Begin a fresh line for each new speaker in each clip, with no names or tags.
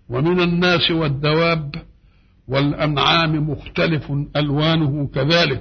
ومن الناس والدواب والأنعام مختلف ألوانه كذلك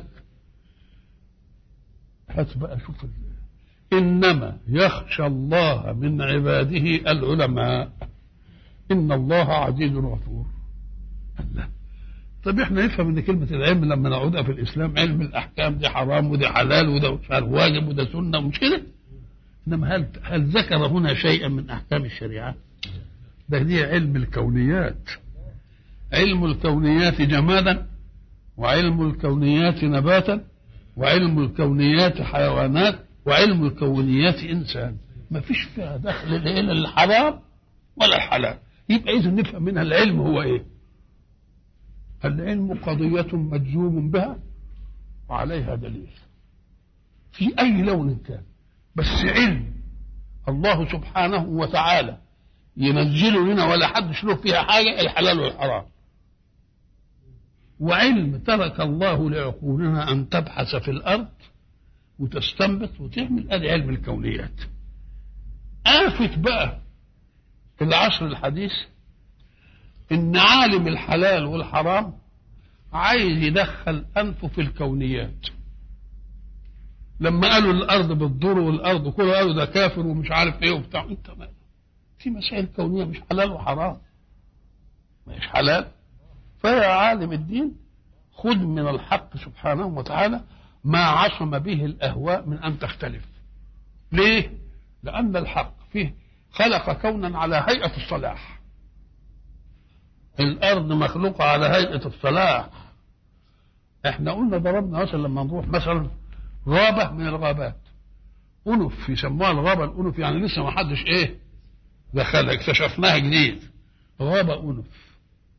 هات بقى شوف إنما يخشى الله من عباده العلماء إن الله عزيز غفور الله طب احنا نفهم ان كلمة العلم لما نعودها في الاسلام علم الاحكام دي حرام ودي حلال وده مش عارف واجب وده سنة ومش كده انما هل هل ذكر هنا شيئا من احكام الشريعة؟ ده دي علم الكونيات علم الكونيات جمادا وعلم الكونيات نباتا وعلم الكونيات حيوانات وعلم الكونيات انسان ما فيش فيها دخل الا الحرام ولا الحلال يبقى اذا نفهم منها العلم هو ايه العلم قضية مجزوم بها وعليها دليل في أي لون كان بس علم الله سبحانه وتعالى ينزله لنا ولا حدش له فيها حاجة الحلال والحرام وعلم ترك الله لعقولنا أن تبحث في الأرض وتستنبط وتعمل ادي علم الكونيات آفت بقى في العصر الحديث ان عالم الحلال والحرام عايز يدخل انفه في الكونيات لما قالوا الارض بتضر والارض كله قالوا ده كافر ومش عارف ايه وبتاع انت ما في مسائل كونيه مش حلال وحرام مش حلال فيا عالم الدين خذ من الحق سبحانه وتعالى ما عصم به الاهواء من ان تختلف ليه لان الحق فيه خلق كونا على هيئه الصلاح الارض مخلوقه على هيئه الصلاح احنا قلنا ضربنا مثلا لما نروح مثلا غابه من الغابات انف يسموها الغابه الانف يعني لسه ما حدش ايه دخلها اكتشفناها جديد غابه انف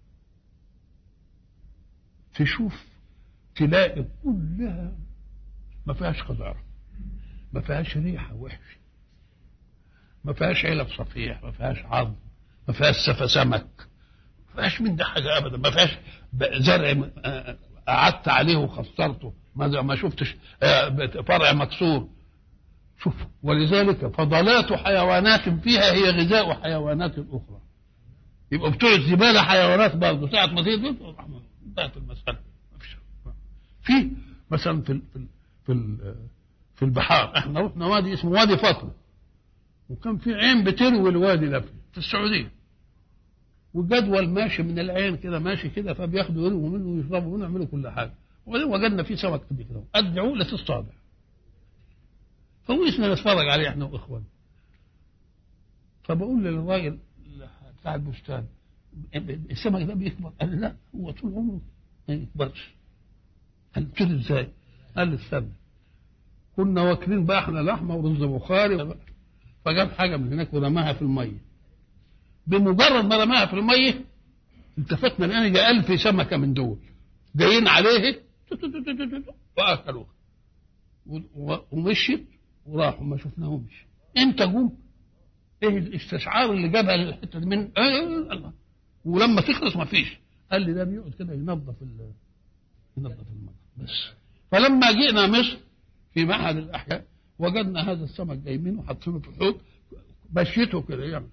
تشوف تلاقي كلها ما فيهاش خضار ما فيهاش ريحه وحشه ما فيهاش علب صفيح ما فيهاش عظم ما فيهاش سفة سمك ما فيهاش من ده حاجه ابدا ما فيهاش زرع قعدت عليه وخسرته ما ما شفتش فرع مكسور شوف ولذلك فضلات حيوانات فيها هي غذاء حيوانات اخرى يبقى بتوع الزباله حيوانات برضه ساعه ما تيجي انتهت المساله ما فيش في مثلا في في في, في البحار احنا رحنا وادي اسمه وادي فاطمه وكان في عين بتروي الوادي ده في السعوديه وجدول ماشي من العين كده ماشي كده فبياخدوا يرووا منه ويشربوا منه ويعملوا كل حاجه وبعدين وجدنا فيه سمك قد كده قد عقله الصابع فوقفنا نتفرج عليه احنا واخواننا فبقول للراجل بتاع البستان السمك ده بيكبر قال لي لا هو طول عمره ما يكبرش قال كده ازاي؟ قال لي استنى كنا واكلين بقى احنا لحمه ورز بخاري فجاب حاجه من هناك ورماها في الميه بمجرد ما رماها في الميه التفتنا لقينا جاء ألف سمكه من دول جايين عليه واكلوها ومشيت وراحوا ما شفناهمش امتى جم؟ ايه الاستشعار اللي جابها للحته دي من آه الله ولما تخلص ما فيش قال لي ده بيقعد كده ينظف ينظف الميه بس فلما جئنا مصر في معهد الاحياء وجدنا هذا السمك جايبينه وحاطينه في الحوض مشيته كده يعمل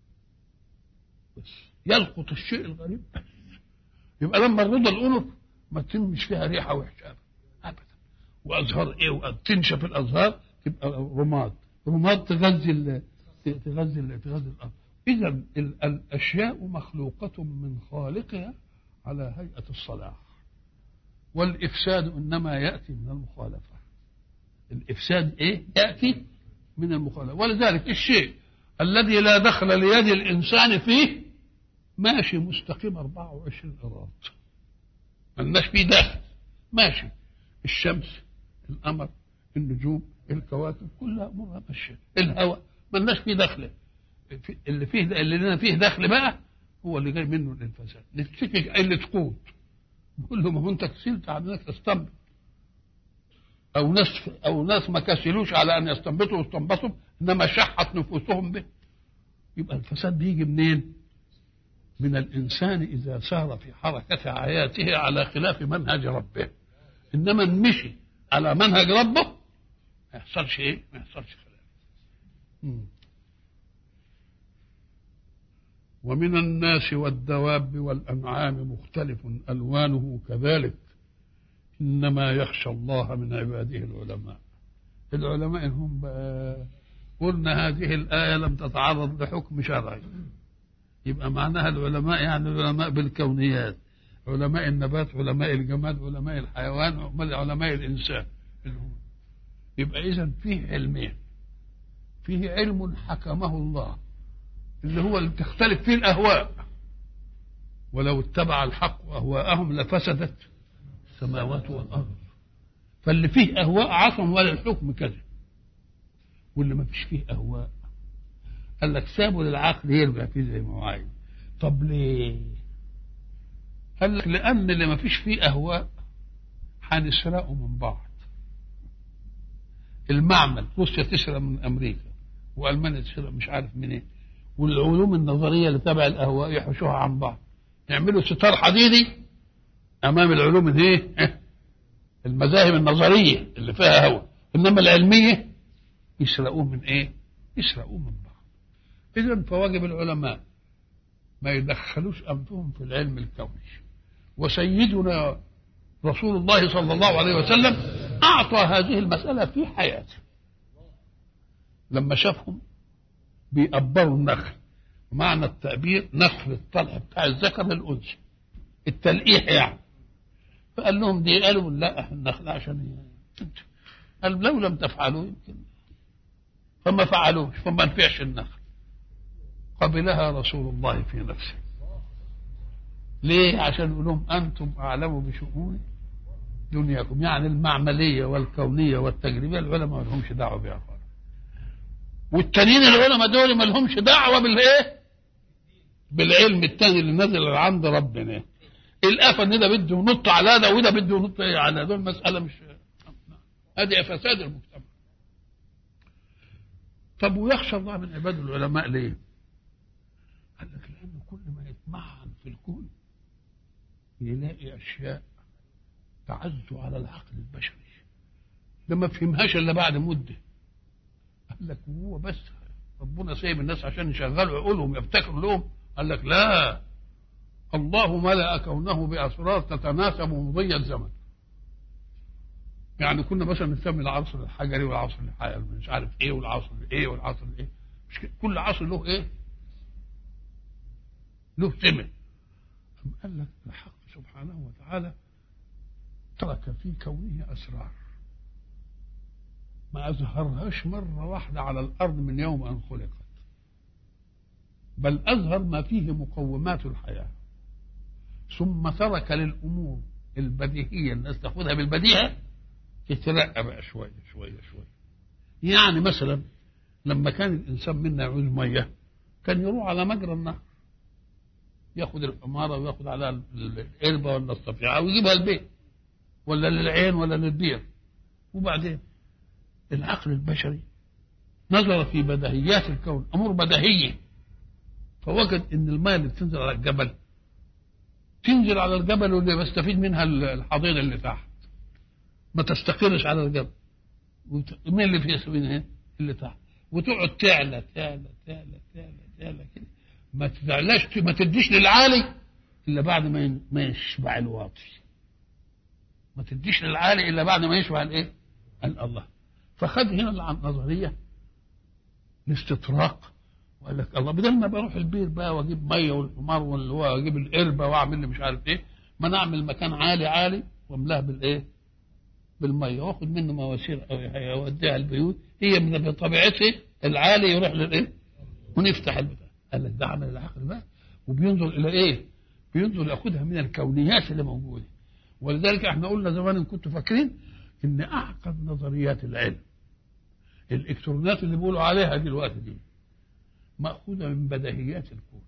بس يلقط الشيء الغريب بس يبقى لما الرضا الانف ما تنمش فيها ريحه وحشه ابدا ابدا وازهار ايه وتنشف الازهار تبقى رماد رماد تغذي تغذي تغذي الارض اذا الاشياء مخلوقه من خالقها على هيئه الصلاح والافساد انما ياتي من المخالفه الافساد ايه ياتي من المخالفه ولذلك الشيء الذي لا دخل ليد الانسان فيه ماشي مستقيم 24 قراط ملناش فيه دخل ماشي الشمس القمر النجوم الكواكب كلها امورها ماشيه الهواء ملناش فيه دخل اللي فيه اللي لنا فيه دخل بقى هو اللي جاي منه الانفساد نتفكك اللي تقود نقول له ما هو انت كسلت على انك تستنبط او ناس او ناس ما كسلوش على ان يستنبطوا واستنبطوا انما شحت نفوسهم به يبقى الفساد بيجي منين؟ من الانسان اذا سار في حركه حياته على خلاف منهج ربه انما مشي على منهج ربه ما يحصلش ايه؟ ما يحصلش خلاف ومن الناس والدواب والأنعام مختلف ألوانه كذلك إنما يخشى الله من عباده العلماء العلماء هم بقى قلنا هذه الآية لم تتعرض لحكم شرعي يبقى معناها العلماء يعني العلماء بالكونيات علماء النبات علماء الجماد علماء الحيوان علماء الإنسان يبقى إذا فيه علمين فيه علم حكمه الله اللي هو اللي تختلف فيه الأهواء ولو اتبع الحق أهواءهم لفسدت السماوات والأرض فاللي فيه أهواء عصم ولا الحكم كذا واللي ما فيش فيه أهواء قال لك سابوا للعقل يرجع فيه زي ما هو عايز طب ليه؟ قال لك لأن اللي ما فيش فيه أهواء هنسرقه من بعض المعمل روسيا تسرق من أمريكا وألمانيا تسرق مش عارف منين إيه. والعلوم النظرية اللي تبع الأهواء يحوشوها عن بعض يعملوا ستار حديدي أمام العلوم الايه؟ المذاهب النظرية اللي فيها هوى إنما العلمية يسرقوه من إيه؟ يسرقوه من بعض إذا فواجب العلماء ما يدخلوش أنفسهم في العلم الكوني وسيدنا رسول الله صلى الله عليه وسلم أعطى هذه المسألة في حياته لما شافهم بيقبروا النخل معنى التأبير نخل الطلع بتاع الذكر للأنثى التلقيح يعني فقال لهم دي قالوا لا النخل عشان قال لو لم تفعلوا يمكن فما فعلوش فما نفعش النخل قبلها رسول الله في نفسه ليه عشان يقول لهم انتم اعلموا بشؤون دنياكم يعني المعمليه والكونيه والتجريبيه العلماء ما لهمش دعوه بها خالص والتانيين العلماء دول ما لهمش دعوه بالايه بالعلم التاني اللي نزل عند ربنا الافه ان ده بده ينط على ده وده بده ينط على ده المساله مش هذه فساد المجتمع طب ويخشى الله من عباد العلماء ليه؟ قال لك لأن كل ما يتمعن في الكون يلاقي أشياء تعز على العقل البشري ده ما فهمهاش إلا بعد مدة قال لك هو بس ربنا سايب الناس عشان يشغلوا عقولهم يفتكروا لهم قال لك لا الله ملأ كونه بأسرار تتناسب مضي الزمن يعني كنا مثلا نسمي العصر الحجري والعصر الحجري مش عارف ايه والعصر ايه والعصر ايه مش كل عصر له ايه له سمة أم قال لك الحق سبحانه وتعالى ترك في كونه أسرار ما أظهرهاش مرة واحدة على الأرض من يوم أن خلقت بل أظهر ما فيه مقومات الحياة ثم ترك للأمور البديهية الناس تاخذها بالبديهة تترقى بقى شوية شوية شوية يعني مثلا لما كان الإنسان منا يعوز مية كان يروح على مجرى النهر ياخد الحمارة وياخد عليها القربة ولا الصفيعة ويجيبها البيت ولا للعين ولا للبير وبعدين العقل البشري نظر في بديهيات الكون أمور بديهية فوجد إن الماء اللي بتنزل على الجبل تنزل على الجبل واللي بيستفيد منها الحضيض اللي تحت ما تستقرش على الجبل مين اللي فيه منها اللي تحت وتقعد تعلى تعلى تعلى تعلى تعلى كده ما تعلاش ما تديش للعالي الا بعد ما ما يشبع الواطي ما تديش للعالي الا بعد ما يشبع الايه الله فخد هنا النظريه الاستطراق وقال لك الله بدل ما بروح البير بقى واجيب ميه والحمار واجيب القربه واعمل لي مش عارف ايه ما نعمل مكان عالي عالي واملاه بالايه بالميه واخد منه مواسير اوديها البيوت هي من بطبيعتها العالي يروح للايه ونفتح البتاع قال لك ده عمل العقل بقى وبينظر الى ايه بينظر ياخدها من الكونيات اللي موجوده ولذلك احنا قلنا زمان ان كنتوا فاكرين ان اعقد نظريات العلم الالكترونات اللي بيقولوا عليها دلوقتي دي ماخوذه من بديهيات الكون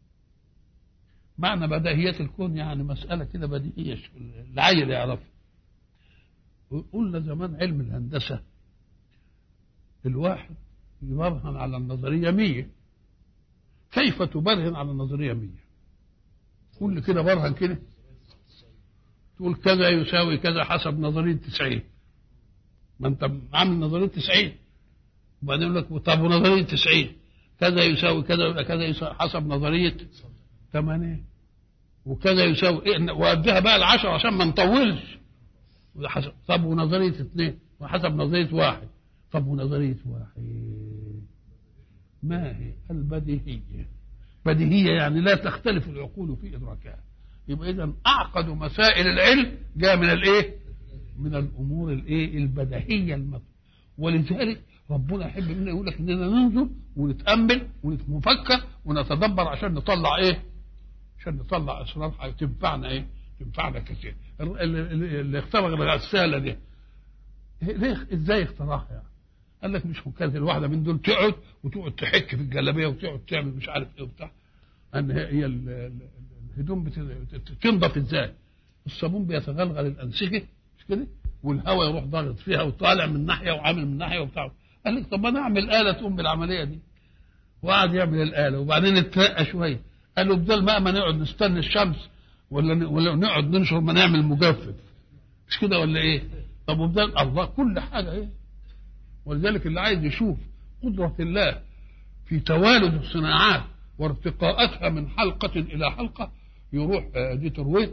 معنى بديهيات الكون يعني مساله كده بديهيه العيل يعرفها قلنا زمان علم الهندسه الواحد يبرهن على النظريه مية كيف تبرهن على النظريه مية كل كده برهن كده تقول كذا يساوي كذا حسب نظريه 90 ما انت عامل نظريه 90 وبعدين يقول لك طب ونظريه 90 كذا يساوي كذا يبقى كذا يساوي حسب نظريه ثمانيه وكذا يساوي إيه واديها بقى العشرة عشان ما نطولش وده حسب طب ونظريه اثنين وحسب نظريه واحد طب ونظريه واحد ما هي البديهيه بديهيه يعني لا تختلف العقول في ادراكها يبقى اذا اعقد مسائل العلم جاء من الايه من الامور الايه البديهيه المطلوبه ولذلك ربنا يحب منا يقول لك اننا ننظر ونتامل ونفكر ونتدبر عشان نطلع ايه عشان نطلع اسرار تنفعنا ايه تنفعنا كثير اللي اخترع الغساله دي ليه ازاي اخترعها يعني قال لك مش كانت الواحده من دول تقعد وتقعد تحك في الجلابيه وتقعد تعمل مش عارف ايه وبتاع ان هي الهدوم تنضف ازاي الصابون بيتغلغل الانسجه مش كده والهواء يروح ضاغط فيها وطالع من ناحيه وعامل من ناحيه وبتاع قال لك طب انا اعمل اله تقوم بالعمليه دي وقعد يعمل الاله وبعدين اترقى شويه قالوا بدل ما ما نقعد نستنى الشمس ولا ولا نقعد ننشر ما نعمل مجفف مش كده ولا ايه؟ طب وبدل الله كل حاجه ايه؟ ولذلك اللي عايز يشوف قدرة الله في توالد الصناعات وارتقاءاتها من حلقة إلى حلقة يروح دي ترويت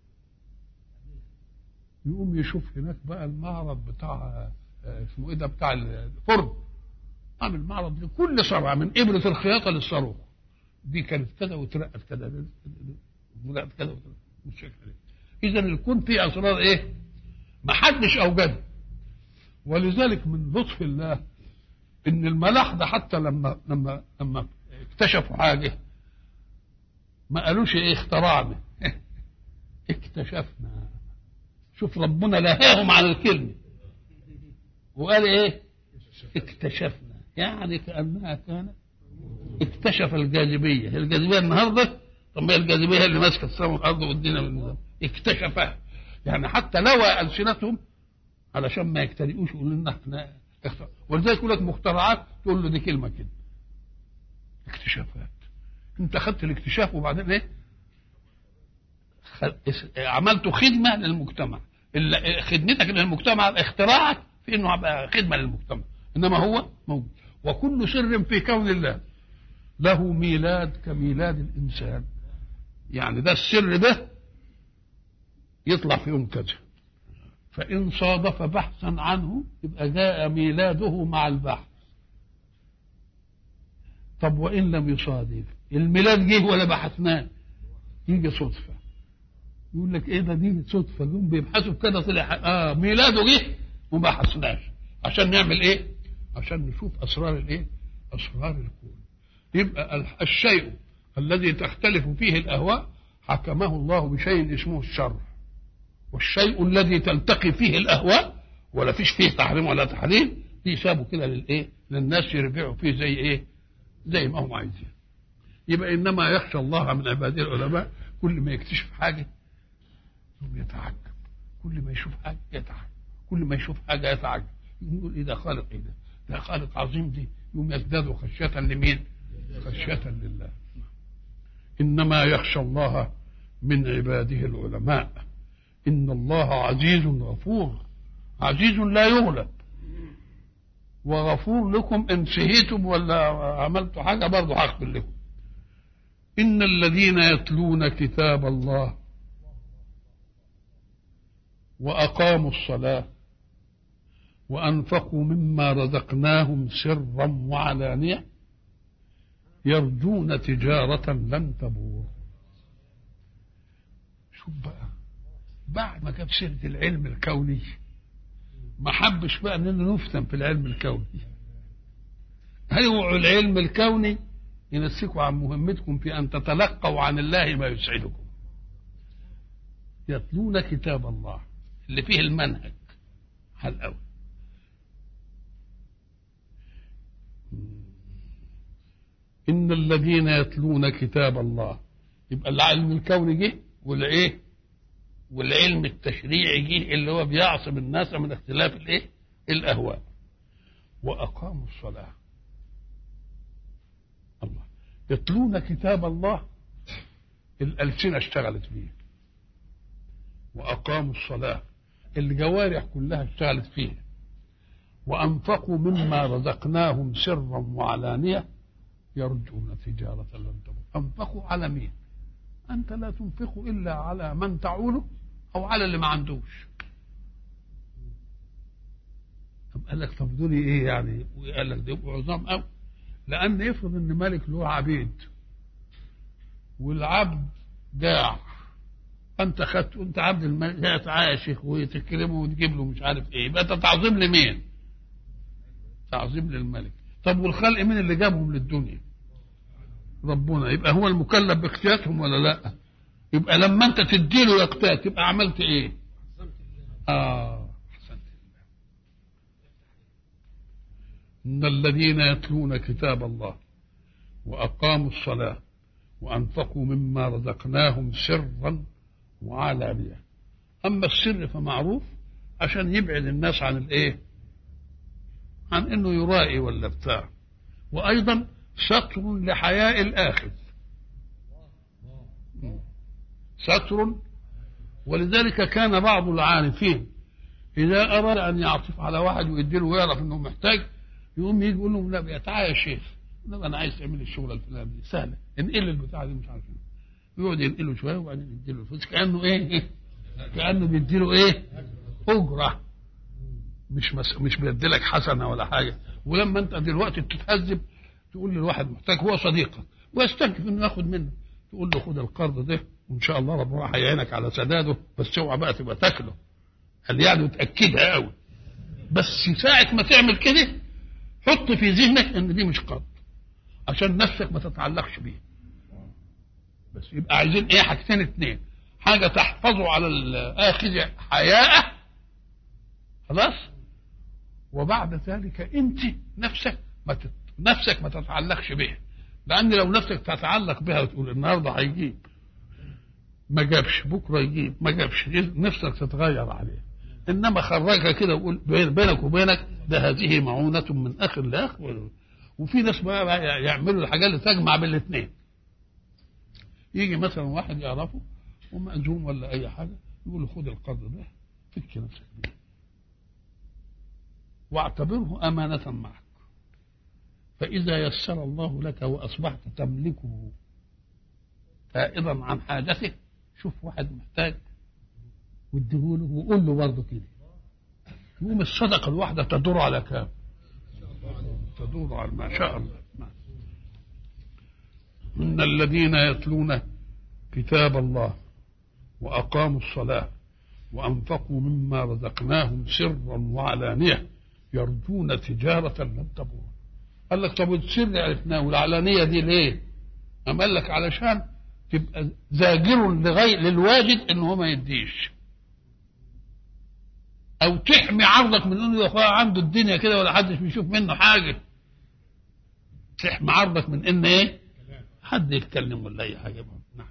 يقوم يشوف هناك بقى المعرض بتاع اسمه ايه ده بتاع الفرن عامل معرض لكل صنعة من إبرة الخياطة للصاروخ دي كانت كذا وترقت كذا وترقت كذا بالشكل ده إذا الكون فيه أسرار إيه؟ ما حدش أوجدها ولذلك من لطف الله ان الملاحده حتى لما لما لما اكتشفوا حاجه ما قالوش ايه اخترعنا اكتشفنا شوف ربنا لهاهم على الكلمه وقال ايه اكتشفنا يعني كانها كانت اكتشف الجاذبيه الجاذبيه النهارده طب ما الجاذبيه هي اللي ماسكه السماء والارض والدنيا من اكتشفها يعني حتى لوى السنتهم علشان ما يجترئوش يقولوا لنا احنا ولذلك يقول لك مخترعات تقول له دي كلمه كده اكتشافات انت اخذت الاكتشاف وبعدين ايه عملته خدمه للمجتمع خدمتك للمجتمع اختراعك في انه يبقى خدمه للمجتمع انما هو موجود وكل سر في كون الله له ميلاد كميلاد الانسان يعني ده السر ده يطلع في يوم كذا فإن صادف بحثا عنه يبقى جاء ميلاده مع البحث طب وإن لم يصادف الميلاد جه ولا بحثناه يجي صدفة يقول لك ايه ده دي صدفة جم بيبحثوا كده طلع اه ميلاده جه وما بحثناش عشان نعمل ايه؟ عشان نشوف اسرار الايه؟ اسرار الكون يبقى الشيء الذي تختلف فيه الاهواء حكمه الله بشيء اسمه الشر والشيء الذي تلتقي فيه الاهواء ولا فيش فيه تحريم ولا تحليل دي سابوا كده للايه؟ للناس يرجعوا فيه زي ايه؟ زي ما هم عايزين. يبقى انما يخشى الله من عباده العلماء كل ما يكتشف حاجه يقوم يتعجب كل ما يشوف حاجه يتعجب كل ما يشوف حاجه يتعجب يقول ايه ده خالق ايه ده؟ ده خالق عظيم دي يقوم يزداد خشيه لمين؟ خشيه لله. انما يخشى الله من عباده العلماء إن الله عزيز غفور عزيز لا يغلب وغفور لكم إن سهيتم ولا عملتوا حاجة برضه هغفر لكم إن الذين يتلون كتاب الله وأقاموا الصلاة وأنفقوا مما رزقناهم سرا وعلانية يرجون تجارة لن تبور شوف بقى بعد ما جاب سيرة العلم الكوني ما حبش بقى اننا نفتن في العلم الكوني هيوعوا العلم الكوني ينسكوا عن مهمتكم في ان تتلقوا عن الله ما يسعدكم يتلون كتاب الله اللي فيه المنهج على الاول ان الذين يتلون كتاب الله يبقى العلم الكوني جه والايه والعلم التشريعي جه اللي هو بيعصم الناس من اختلاف الايه الاهواء واقاموا الصلاه الله يتلون كتاب الله الالسنه اشتغلت فيه واقاموا الصلاه الجوارح كلها اشتغلت فيه وانفقوا مما رزقناهم سرا وعلانيه يرجون تجارة لن تبور أنفقوا على مين أنت لا تنفق إلا على من تعوله أو على اللي ما عندوش طب قال لك طب دول ايه يعني قال لك ده عظام قوي لان يفرض ان ملك له عبيد والعبد جاع فانت خدت انت عبد الملك لا تعالى يا شيخ وتكرمه وتجيب له مش عارف ايه يبقى انت تعظيم لمين؟ تعظيم للملك طب والخلق مين اللي جابهم للدنيا؟ ربنا يبقى هو المكلف باقتياتهم ولا لا؟ يبقى لما انت تديله يقتات يبقى عملت ايه؟ اه احسنت ان الذين يتلون كتاب الله واقاموا الصلاه وانفقوا مما رزقناهم سرا وعلانيه اما السر فمعروف عشان يبعد الناس عن الايه عن انه يرائي ولا بتاع وايضا ستر لحياء الاخذ ستر ولذلك كان بعض العارفين اذا اراد ان يعطف على واحد ويديله ويعرف انه محتاج يقوم يجي يقول له لا تعالى يا شيخ لا انا عايز تعمل الشغله الفلانيه دي سهله انقل البتاع دي مش عارف ايه يقعد ينقله شويه وبعدين يديله الفلوس كانه ايه كانه بيديله ايه اجره مش مس... مش بيديلك حسنه ولا حاجه ولما انت دلوقتي بتتهذب تقول للواحد محتاج هو صديقك ويستنكف انه ياخد منك تقول له خد القرض ده وان شاء الله ربنا هيعينك على سداده بس اوعى بقى تبقى تاكله قال يعني وتاكدها قوي بس ساعه ما تعمل كده حط في ذهنك ان دي مش قرض عشان نفسك ما تتعلقش بيه بس يبقى عايزين ايه حاجتين اتنين حاجه تحفظه على الاخذ حياءه خلاص وبعد ذلك انت نفسك ما تت... نفسك ما تتعلقش بها لان لو نفسك تتعلق بها وتقول النهارده هيجيب ما جابش بكره يجيب ما جابش نفسك تتغير عليه انما خرجها كده وقول بينك وبينك ده هذه معونه من اخ لاخ وفي ناس بقى يعملوا الحاجات اللي تجمع بين الاثنين يجي مثلا واحد يعرفه ومأزوم ولا اي حاجه يقول له خد القرض ده فك نفسك بيه واعتبره امانه معك فاذا يسر الله لك واصبحت تملكه فائضا عن حاجته شوف واحد محتاج واديهوله وقول له برضه كده يقوم الصدقه الواحده تدور على كام؟ تدور على ما شاء الله إن الذين يتلون كتاب الله وأقاموا الصلاة وأنفقوا مما رزقناهم سرا وعلانية يرجون تجارة لن تبور قال لك طب السر عرفناه والعلانية دي ليه؟ أم قال لك علشان تبقى زاجر لغير للواجد إن هو ما يديش أو تحمي عرضك من إنه يا أخويا عنده الدنيا كده ولا حدش بيشوف منه حاجة تحمي عرضك من إن إيه؟ حد يتكلم ولا أي حاجة نعم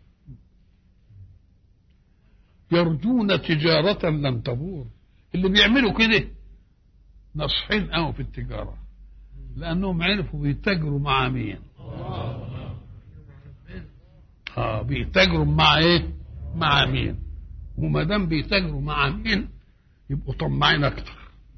يرجون تجارة لن تبور اللي بيعملوا كده ناصحين قوي في التجارة لأنهم عرفوا بيتاجروا مع مين اه بيتاجروا مع ايه مع مين وما دام بيتاجروا مع مين يبقوا طماعين اكتر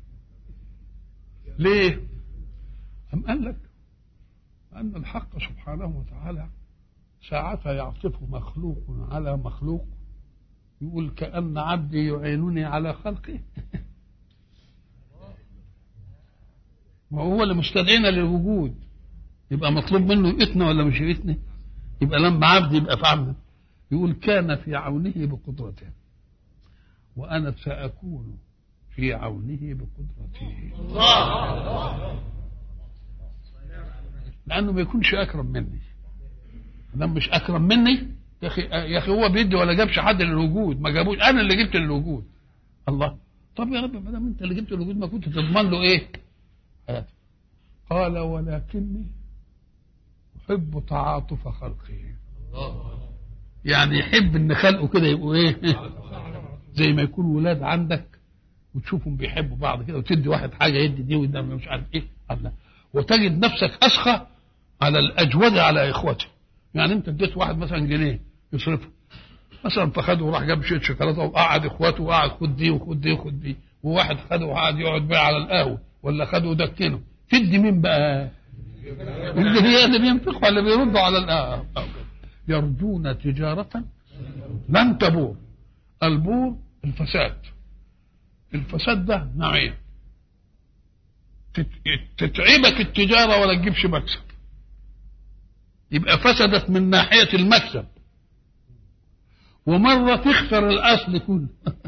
ليه أم قال لك أن الحق سبحانه وتعالى ساعتها يعطف مخلوق على مخلوق يقول كأن عبدي يعينني على خلقه وهو اللي مستدعينا للوجود يبقى مطلوب منه يقتنا ولا مش يقتنا يبقى لما عبد يبقى فعلا يقول كان في عونه بقدرته وأنا سأكون في عونه بقدرته لأنه ما يكونش أكرم مني لما مش أكرم مني يا أخي يا أخي هو بيدي ولا جابش حد للوجود ما جابوش أنا اللي جبت للوجود الله طب يا رب ما دام أنت اللي جبت للوجود ما كنت تضمن له إيه؟ حياته قال ولكني أحب تعاطف خلقه يعني يحب ان خلقه كده يبقوا ايه زي ما يكون ولاد عندك وتشوفهم بيحبوا بعض كده وتدي واحد حاجه يدي دي وده مش عارف ايه الله وتجد نفسك اسخى على الاجود على اخوته يعني انت اديت واحد مثلا جنيه يصرفه مثلا فخده وراح جاب شويه شوكولاته وقعد اخواته وقعد خد دي وخد دي وخد دي وواحد خده وقعد يقعد بقى على القهوه ولا خده ودكنه تدي مين بقى؟ اللي هي اللي بينفقوا اللي بيردوا على الآخر يرجون تجارة لن تبور البور الفساد الفساد ده نوعين تتعبك التجارة ولا تجيبش مكسب يبقى فسدت من ناحية المكسب ومرة تخسر الأصل كله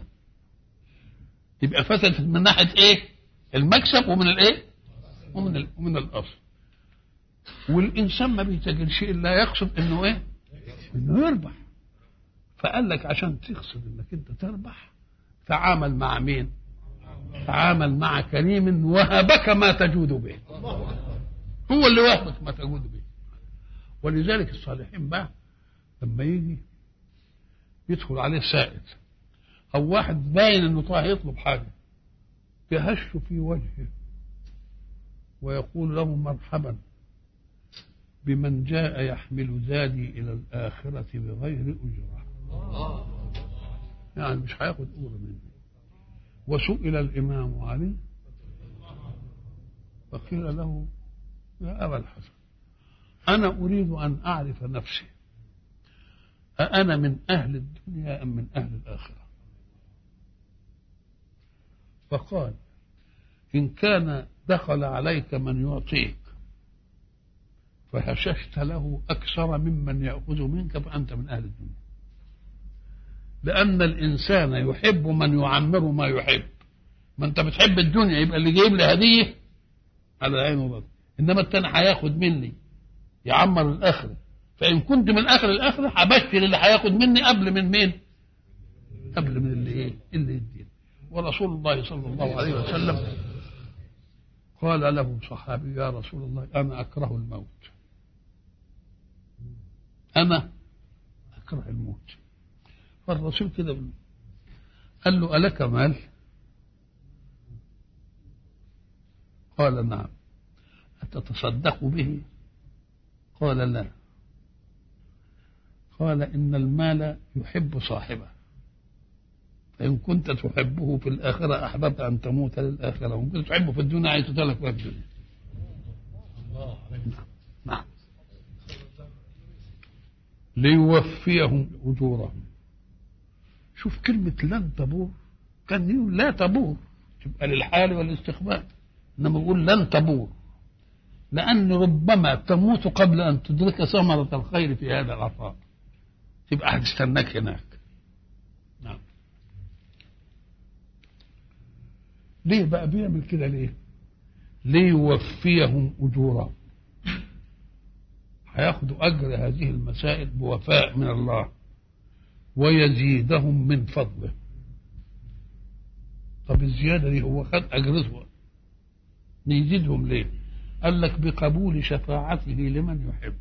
يبقى فسدت من ناحية إيه؟ المكسب ومن الإيه؟ ومن ال... ومن الأصل والإنسان ما بيتاجرش إلا يقصد إنه إيه؟ إنه يربح فقال لك عشان تقصد إنك أنت تربح تعامل مع مين؟ تعامل مع كريم وهبك ما تجود به هو اللي وهبك ما تجود به ولذلك الصالحين بقى لما يجي يدخل عليه سائل او واحد باين انه طالع يطلب حاجه يهش في وجهه ويقول له مرحبا بمن جاء يحمل زادي الى الاخره بغير اجره يعني مش هياخد اجره مني وسئل الامام علي فقيل له يا ابا الحسن انا اريد ان اعرف نفسي أأنا من أهل الدنيا أم من أهل الآخرة فقال إن كان دخل عليك من يعطيك فهششت له أكثر ممن يأخذ منك فأنت من أهل الدنيا لأن الإنسان يحب من يعمر ما يحب ما أنت بتحب الدنيا يبقى اللي جايب لي هدية على العين والرد إنما التاني هياخد مني يعمر الآخرة فإن كنت من آخر الآخرة هبشر اللي هياخد مني قبل من مين؟ قبل من اللي إيه؟ اللي يدين ورسول الله صلى الله عليه وسلم قال له صحابي يا رسول الله أنا أكره الموت أنا أكره الموت فالرسول كده قال له ألك مال؟ قال نعم أتتصدق به؟ قال لا قال إن المال يحب صاحبه فإن كنت تحبه في الآخرة أحببت أن تموت للآخرة وإن كنت تحبه في الدنيا عايز تتلك في الدنيا نعم نعم ليوفيهم أجورهم شوف كلمة لن تبور كان يقول لا تبور تبقى للحال والاستقبال إنما يقول لن تبور لأن ربما تموت قبل أن تدرك ثمرة الخير في هذا العطاء تبقى هتستناك هناك نعم ليه بقى بيعمل كده ليه ليوفيهم أجورهم هياخدوا أجر هذه المسائل بوفاء من الله ويزيدهم من فضله طب الزيادة دي هو خد أجرته يزيدهم ليه قال لك بقبول شفاعته لمن يحب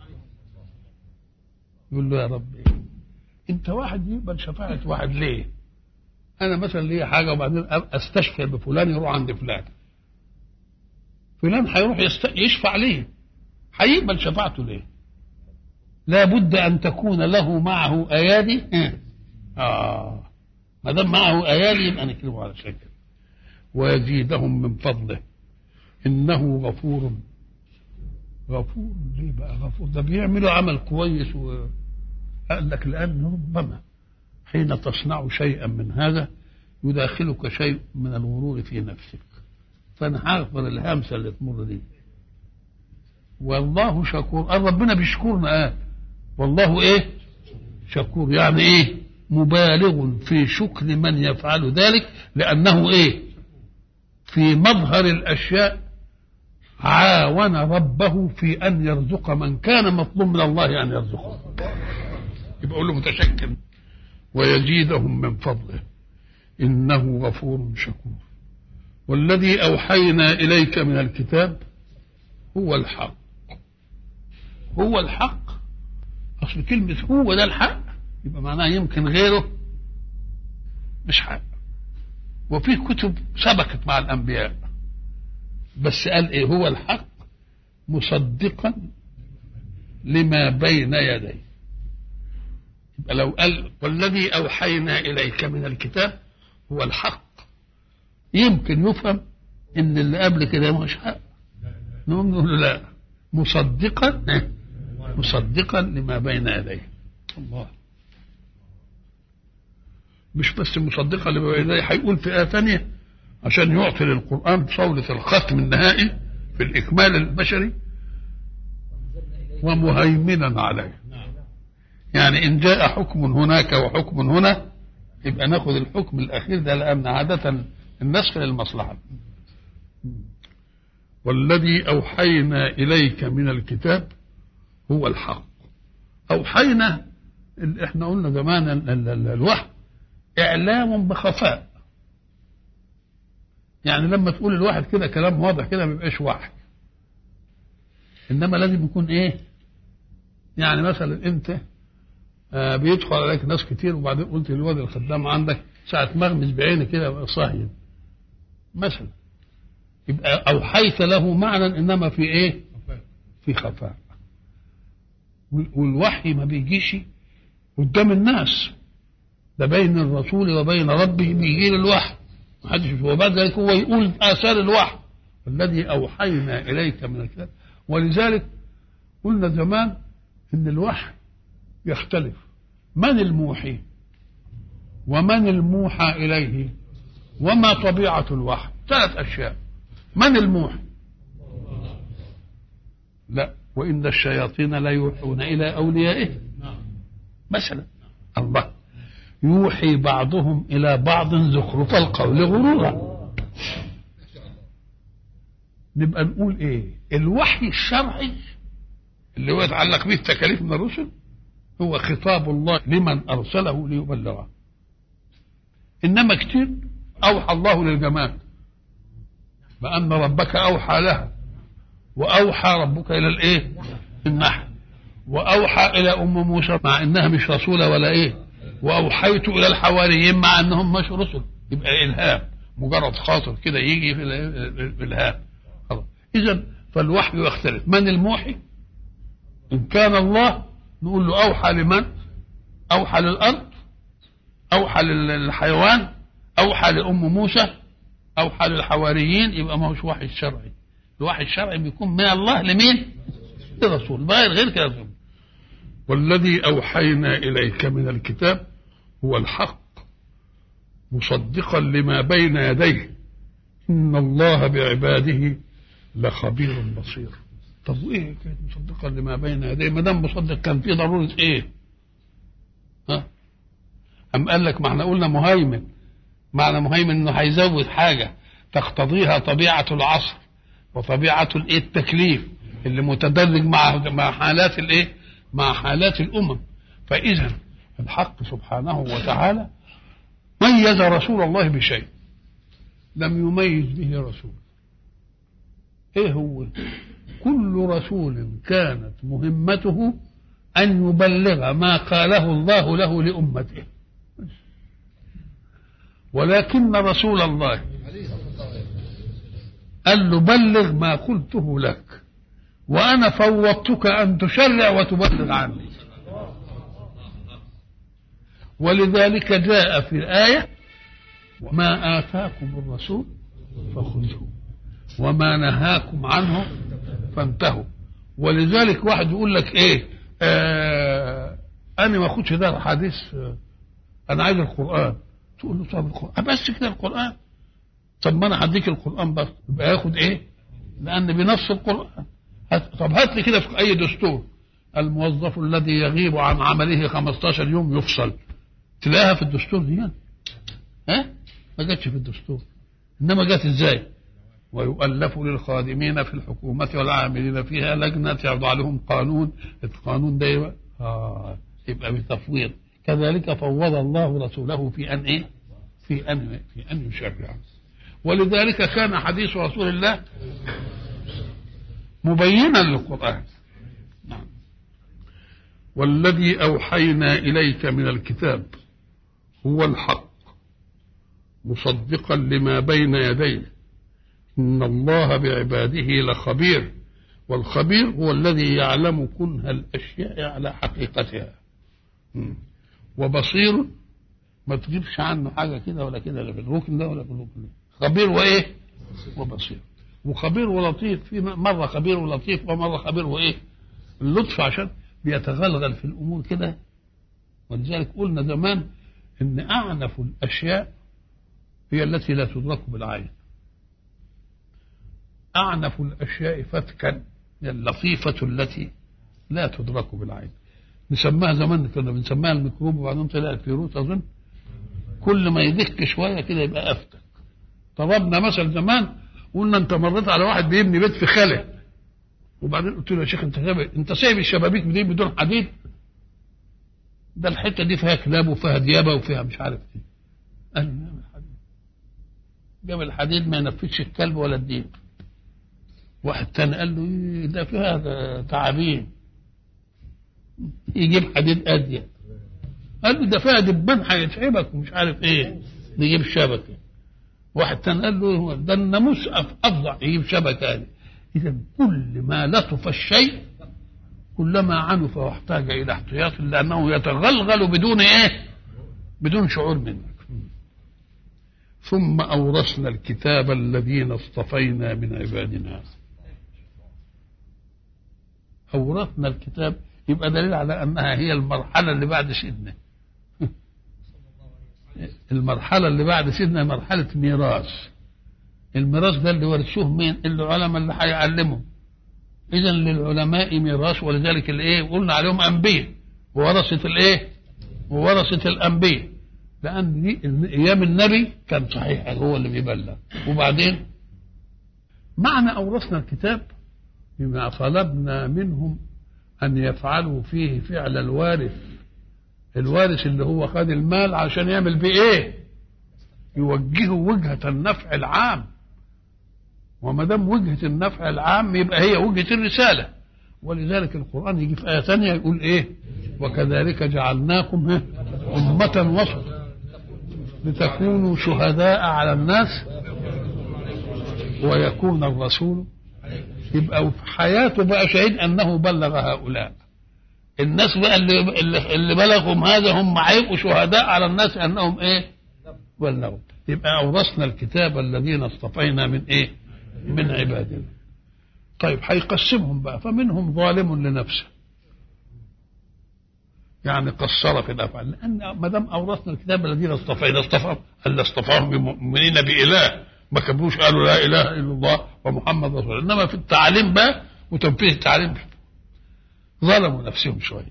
يقول له يا رب إيه؟ انت واحد يقبل شفاعة واحد ليه انا مثلا ليا حاجة وبعدين استشفى بفلان يروح عند فلان فلان هيروح يست... يشفع ليه هيقبل شفاعته ليه لابد ان تكون له معه ايادي اه ما دام معه ايادي يبقى نكتبه على شكل ويزيدهم من فضله انه غفور غفور ليه بقى غفور ده بيعملوا عمل كويس و... قال لك لأن ربما حين تصنع شيئا من هذا يداخلك شيء من الغرور في نفسك فأنا هغفر الهمسة اللي تمر دي والله شكور قال ربنا بيشكرنا قال والله ايه شكور يعني ايه مبالغ في شكر من يفعل ذلك لأنه ايه في مظهر الأشياء عاون ربه في أن يرزق من كان مطلوب من الله أن يرزقه يبقى له متشكر ويزيدهم من فضله إنه غفور شكور والذي أوحينا إليك من الكتاب هو الحق هو الحق أصل كلمة هو ده الحق يبقى معناه يمكن غيره مش حق وفي كتب سبقت مع الأنبياء بس قال إيه هو الحق مصدقا لما بين يديه يبقى لو قال والذي أوحينا إليك من الكتاب هو الحق يمكن يفهم إن اللي قبل كده مش حق نقوم نقول له لا مصدقا مصدقا لما بين يديه الله مش بس مصدقا لما بين يديه هيقول في آية ثانية عشان يعطي للقرآن صولة الختم النهائي في الإكمال البشري ومهيمنا عليه يعني إن جاء حكم هناك وحكم هنا يبقى ناخذ الحكم الأخير ده لأن عادة النسخ للمصلحة والذي أوحينا إليك من الكتاب هو الحق أوحينا احنا قلنا زمان الوحي إعلام بخفاء يعني لما تقول الواحد كده كلام واضح كده ما بيبقاش وحي انما لازم يكون ايه يعني مثلا انت آه بيدخل عليك ناس كتير وبعدين قلت للواد الخدام عندك ساعة مغمز بعيني كده صاهي مثلا يبقى أوحيت له معنى إنما في إيه؟ في خفاء والوحي ما بيجيش قدام الناس ده بين الرسول وبين ربه بيجي الوحي ما حدش وبعد ذلك هو يقول آثار الوحي الذي أوحينا إليك من الكتاب ولذلك قلنا زمان إن الوحي يختلف من الموحي ومن الموحى إليه وما طبيعة الوحي ثلاث أشياء من الموحي لا وإن الشياطين لا يوحون إلى أوليائه مثلا الله يوحي بعضهم إلى بعض زخرف القول غرورا نبقى نقول إيه الوحي الشرعي اللي هو يتعلق به التكاليف من الرسل هو خطاب الله لمن أرسله ليبلغه إنما كتير أوحى الله للجماد بأن ربك أوحى لها وأوحى ربك إلى الإيه النحل وأوحى إلى أم موسى مع إنها مش رسولة ولا إيه وأوحيت إلى الحواريين مع أنهم مش رسل يبقى إلهام مجرد خاطر كده يجي في الإلهام خلاص إذا فالوحي يختلف من الموحي إن كان الله نقول له أوحى لمن أوحى للأرض أوحى للحيوان أوحى لأم موسى أوحى للحواريين يبقى ما هوش وحي شرعي الوحي الشرعي بيكون من الله لمين؟ للرسول غير غير كده والذي أوحينا إليك من الكتاب هو الحق مصدقا لما بين يديه إن الله بعباده لخبير بصير طب وايه كانت مصدقا لما بين يديه ما دام مصدق كان في ضروره ايه؟ ها؟ أم قال لك ما احنا قلنا مهيمن معنى مهيمن انه هيزود حاجه تقتضيها طبيعه العصر وطبيعه الايه التكليف اللي متدرج مع مع حالات الايه؟ مع حالات الامم فاذا الحق سبحانه وتعالى ميز رسول الله بشيء لم يميز به رسول ايه هو كل رسول كانت مهمته ان يبلغ ما قاله الله له لامته ولكن رسول الله قال له بلغ ما قلته لك وانا فوضتك ان تشرع وتبلغ عني ولذلك جاء في الايه وما اتاكم الرسول فخذوه وما نهاكم عنه فانتهوا ولذلك واحد يقول لك ايه آه انا ما اخدش ده حديث آه انا عايز القران تقول له طب القران بس كده القران طب ما انا هديك القران بس يبقى ياخد ايه لان بنص القران هات طب هات لي كده في اي دستور الموظف الذي يغيب عن عمله 15 يوم يفصل تلاقيها في الدستور دي يعني. ها ما جاتش في الدستور انما جت ازاي ويؤلف للخادمين في الحكومة والعاملين فيها لجنة يضع لهم قانون القانون ده آه يبقى بتفويض كذلك فوض الله رسوله في أن إيه؟ في أن في أن يشرع ولذلك كان حديث رسول الله مبينا للقرآن نعم والذي أوحينا إليك من الكتاب هو الحق مصدقا لما بين يديه إن الله بعباده لخبير والخبير هو الذي يعلم كنه الأشياء على حقيقتها وبصير ما تجيبش عنه حاجة كده ولا كده لا في الركن ده ولا في الركن ده خبير وإيه وبصير وخبير ولطيف في مره خبير ولطيف ومره خبير وايه اللطف عشان بيتغلغل في الامور كده ولذلك قلنا زمان ان اعنف الاشياء هي التي لا تدرك بالعين اعنف الاشياء فتكا هي اللطيفه التي لا تدرك بالعين نسماها زمان كنا بنسميها الميكروب وبعدين طلع الفيروس اظن كل ما يدك شويه كده يبقى افتك ضربنا مثل زمان قلنا انت مريت على واحد بيبني بيت في خاله وبعدين قلت له يا شيخ انت سايب انت سايب الشبابيك دي بدون حديد ده الحته دي فيها كلاب وفيها ديابه وفيها مش عارف ايه قال لي نعم الحديد جاب الحديد ما ينفذش الكلب ولا الديب واحد تاني قال له ايه ده فيها تعابين يجيب حديد ادية قال له ده فيها دبان هيتعبك ومش عارف ايه نجيب شبكه واحد تاني قال له ده الناموس افظع يجيب شبكه دي اذا كل ما لطف الشيء كلما عنف واحتاج الى احتياط لانه يتغلغل بدون ايه بدون شعور منك ثم اورثنا الكتاب الذين اصطفينا من عبادنا اورثنا الكتاب يبقى دليل على انها هي المرحله اللي بعد سيدنا المرحله اللي بعد سيدنا مرحله ميراث الميراث ده اللي ورثوه مين العلماء اللي هيعلموا اذا للعلماء ميراث ولذلك الايه قلنا عليهم انبياء وورثه الايه وورثه الانبياء لان دي ايام النبي كان صحيح هو اللي بيبلغ وبعدين معنى اورثنا الكتاب بما طلبنا منهم أن يفعلوا فيه فعل الوارث الوارث اللي هو خد المال عشان يعمل بيه إيه يوجهه وجهة النفع العام وما دام وجهة النفع العام يبقى هي وجهة الرسالة ولذلك القرآن يجي في آية ثانية يقول إيه وكذلك جعلناكم أمة وسطا لتكونوا شهداء على الناس ويكون الرسول يبقى في حياته بقى شهيد انه بلغ هؤلاء الناس بقى اللي, اللي بلغهم هذا هم هيبقوا شهداء على الناس انهم ايه بلغوا يبقى اورثنا الكتاب الذين اصطفينا من ايه من عبادنا طيب هيقسمهم بقى فمنهم ظالم لنفسه يعني قصر في الافعال لان ما دام اورثنا الكتاب الذين اصطفينا اصطفاهم الا اصطفاهم بمؤمنين باله ما كبروش قالوا لا اله الا الله ومحمد رسول الله انما في التعليم بقى وتنفيذ التعليم ظلموا نفسهم شويه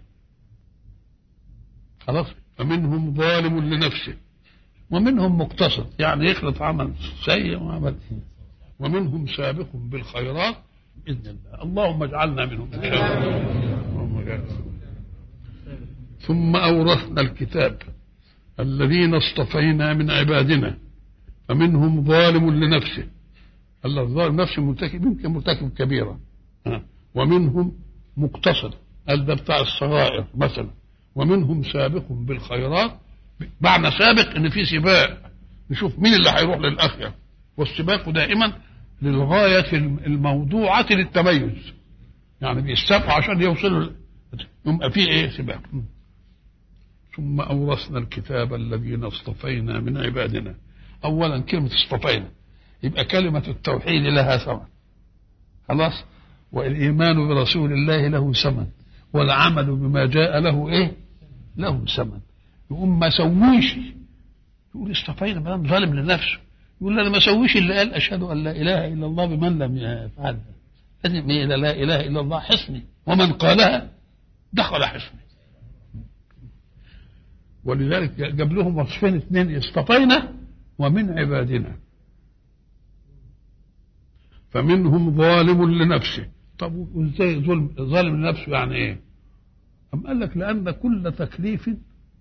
خلاص فمنهم ظالم لنفسه ومنهم مقتصد يعني يخلط عمل سيء وعمل ومنهم سابق بالخيرات باذن الله اللهم اجعلنا منهم ان شاء الله ثم اورثنا الكتاب الذين اصطفينا من عبادنا فمنهم ظالم لنفسه الله الظالم نفسه مرتكب يمكن مرتكب كبيرة ومنهم مقتصد قال ده بتاع الصغائر مثلا ومنهم سابق بالخيرات معنى سابق ان في سباق نشوف مين اللي هيروح للاخره والسباق دائما للغايه الموضوعه للتميز يعني بيستبقوا عشان يوصلوا يبقى في ايه سباق ثم اورثنا الكتاب الذين اصطفينا من عبادنا اولا كلمه اصطفينا يبقى كلمه التوحيد لها ثمن خلاص والايمان برسول الله له ثمن والعمل بما جاء له ايه له ثمن يقوم ما سويش يقول اصطفينا ما دام ظالم لنفسه يقول انا ما سويش اللي قال اشهد ان لا اله الا الله بمن لم يفعلها لازم ايه لا اله الا الله حصني ومن قالها دخل حصني ولذلك جاب لهم وصفين اثنين اصطفينا ومن عبادنا فمنهم ظالم لنفسه طب وازاي ظلم ظالم لنفسه يعني ايه أم قال لك لأن كل تكليف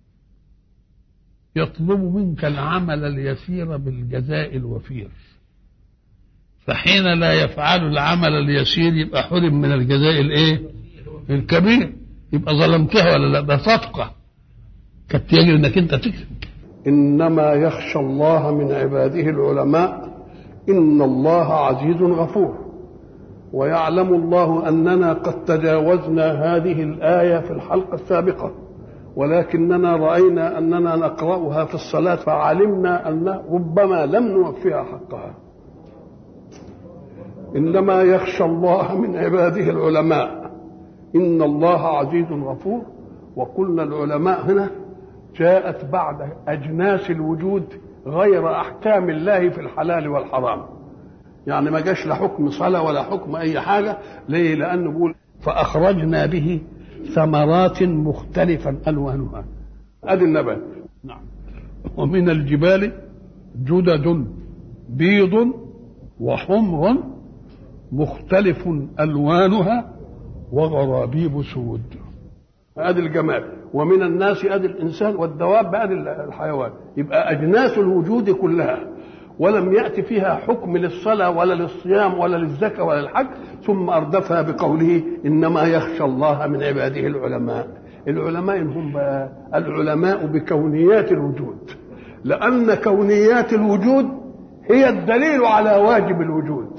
يطلب منك العمل اليسير بالجزاء الوفير فحين لا يفعل العمل اليسير يبقى حرم من الجزاء الايه الكبير يبقى ظلمتها ولا لا ده صفقه كانت يجب انك انت تكسب
انما يخشى الله من عباده العلماء ان الله عزيز غفور ويعلم الله اننا قد تجاوزنا هذه الايه في الحلقه السابقه ولكننا راينا اننا نقراها في الصلاه فعلمنا ان ربما لم نوفيها حقها إنما يخشى الله من عباده العلماء إن الله عزيز غفور وقلنا العلماء هنا جاءت بعد أجناس الوجود غير أحكام الله في الحلال والحرام يعني ما جاش لا حكم صلاة ولا حكم أي حاجة ليه لأنه بيقول فأخرجنا به ثمرات مختلفا ألوانها أدي النبات نعم ومن الجبال جدد بيض وحمر مختلف ألوانها وغرابيب سود ادي الجمال ومن الناس ادي الانسان والدواب ادي الحيوان يبقى اجناس الوجود كلها ولم يأتي فيها حكم للصلاة ولا للصيام ولا للزكاة ولا للحج ثم أردفها بقوله إنما يخشى الله من عباده العلماء العلماء هم بقى العلماء بكونيات الوجود لأن كونيات الوجود هي الدليل على واجب الوجود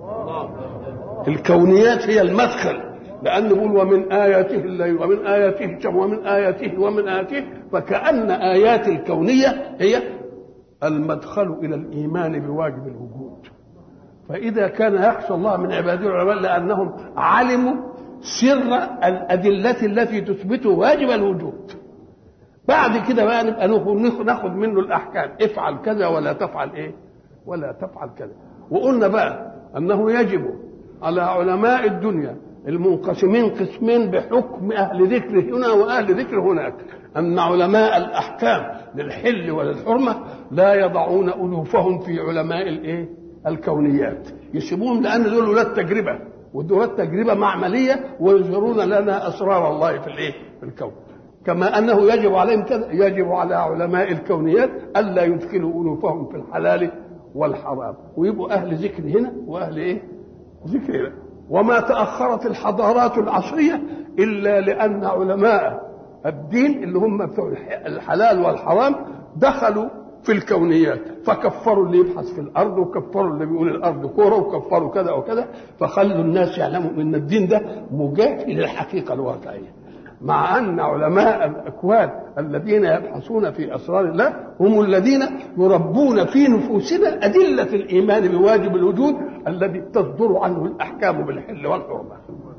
الكونيات هي المدخل لأنه يقول ومن آياته الليل ومن آياته الشمس ومن آياته ومن آياته فكأن آيات الكونية هي المدخل إلى الإيمان بواجب الوجود فإذا كان يخشى الله من عباده العلماء لأنهم علموا سر الأدلة التي تثبت واجب الوجود بعد كده بقى نبقى ناخد منه الأحكام افعل كذا ولا تفعل إيه ولا تفعل كذا وقلنا بقى أنه يجب على علماء الدنيا المنقسمين قسمين بحكم أهل ذكر هنا وأهل ذكر هناك أن علماء الأحكام للحل وللحرمة لا يضعون ألوفهم في علماء الإيه؟ الكونيات يسيبوهم لأن دول ولاد تجربة ودول تجربة معملية ويظهرون لنا أسرار الله في الإيه؟ في الكون كما أنه يجب عليهم كذا يجب على علماء الكونيات ألا يدخلوا ألوفهم في الحلال والحرام ويبقوا أهل ذكر هنا وأهل إيه؟ ذكر هنا وما تأخرت الحضارات العصرية إلا لأن علماء الدين اللي هم بتوع الحلال والحرام دخلوا في الكونيات فكفروا اللي يبحث في الارض وكفروا اللي بيقول الارض كوره وكفروا كذا وكذا فخلوا الناس يعلموا ان الدين ده مجافي للحقيقه الواقعيه مع ان علماء الاكوان الذين يبحثون في اسرار الله هم الذين يربون في نفوسنا ادله الايمان بواجب الوجود الذي تصدر عنه الاحكام بالحل والحرمه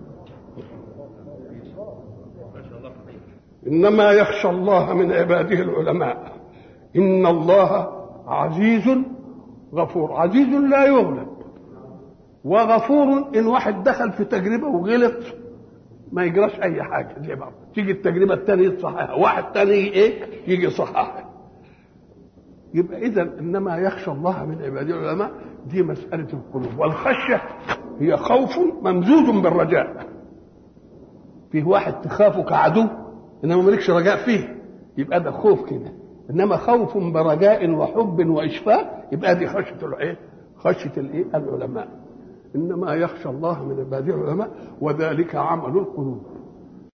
انما يخشى الله من عباده العلماء ان الله عزيز غفور عزيز لا يغلب وغفور ان واحد دخل في تجربه وغلط ما يجراش اي حاجه زي بعض تيجي التجربه الثانيه تصححها واحد ثاني ايه يجي يصححها يبقى اذا انما يخشى الله من عباده العلماء دي مساله القلوب والخشيه هي خوف ممزوج بالرجاء فيه واحد تخافه كعدو انما مالكش رجاء فيه يبقى ده خوف كده انما خوف برجاء وحب واشفاق يبقى دي خشيه الايه خشيه الايه العلماء انما يخشى الله من عباده العلماء وذلك عمل القلوب